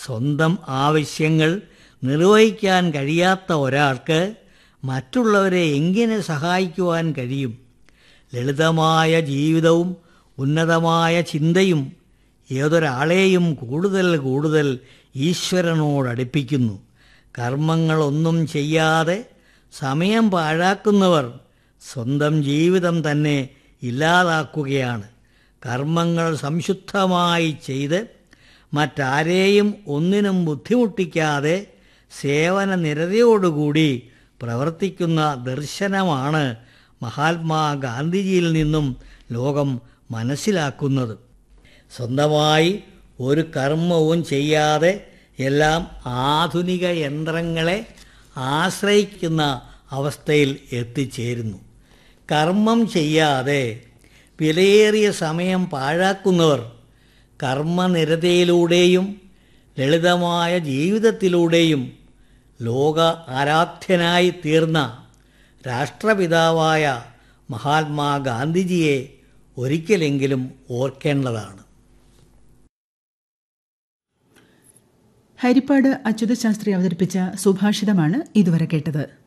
സ്വന്തം ആവശ്യങ്ങൾ നിർവഹിക്കാൻ കഴിയാത്ത ഒരാൾക്ക് മറ്റുള്ളവരെ എങ്ങനെ സഹായിക്കുവാൻ കഴിയും ലളിതമായ ജീവിതവും ഉന്നതമായ ചിന്തയും ഏതൊരാളെയും കൂടുതൽ കൂടുതൽ ഈശ്വരനോടടുപ്പിക്കുന്നു കർമ്മങ്ങളൊന്നും ചെയ്യാതെ സമയം പാഴാക്കുന്നവർ സ്വന്തം ജീവിതം തന്നെ ഇല്ലാതാക്കുകയാണ് കർമ്മങ്ങൾ സംശുദ്ധമായി ചെയ്ത് മറ്റാരെയും ഒന്നിനും ബുദ്ധിമുട്ടിക്കാതെ സേവന നിരതയോടുകൂടി പ്രവർത്തിക്കുന്ന ദർശനമാണ് മഹാത്മാഗാന്ധിജിയിൽ നിന്നും ലോകം മനസ്സിലാക്കുന്നത് സ്വന്തമായി ഒരു കർമ്മവും ചെയ്യാതെ എല്ലാം ആധുനിക യന്ത്രങ്ങളെ ആശ്രയിക്കുന്ന അവസ്ഥയിൽ എത്തിച്ചേരുന്നു കർമ്മം ചെയ്യാതെ വിലയേറിയ സമയം പാഴാക്കുന്നവർ കർമ്മനിരതയിലൂടെയും ലളിതമായ ജീവിതത്തിലൂടെയും ലോക ആരാധ്യനായി തീർന്ന രാഷ്ട്രപിതാവായ മഹാത്മാഗാന്ധിജിയെ ഒരിക്കലെങ്കിലും ഓർക്കേണ്ടതാണ് ഹരിപ്പാട് അച്യുതശാസ്ത്രി അവതരിപ്പിച്ച സുഭാഷിതമാണ് ഇതുവരെ കേട്ടത്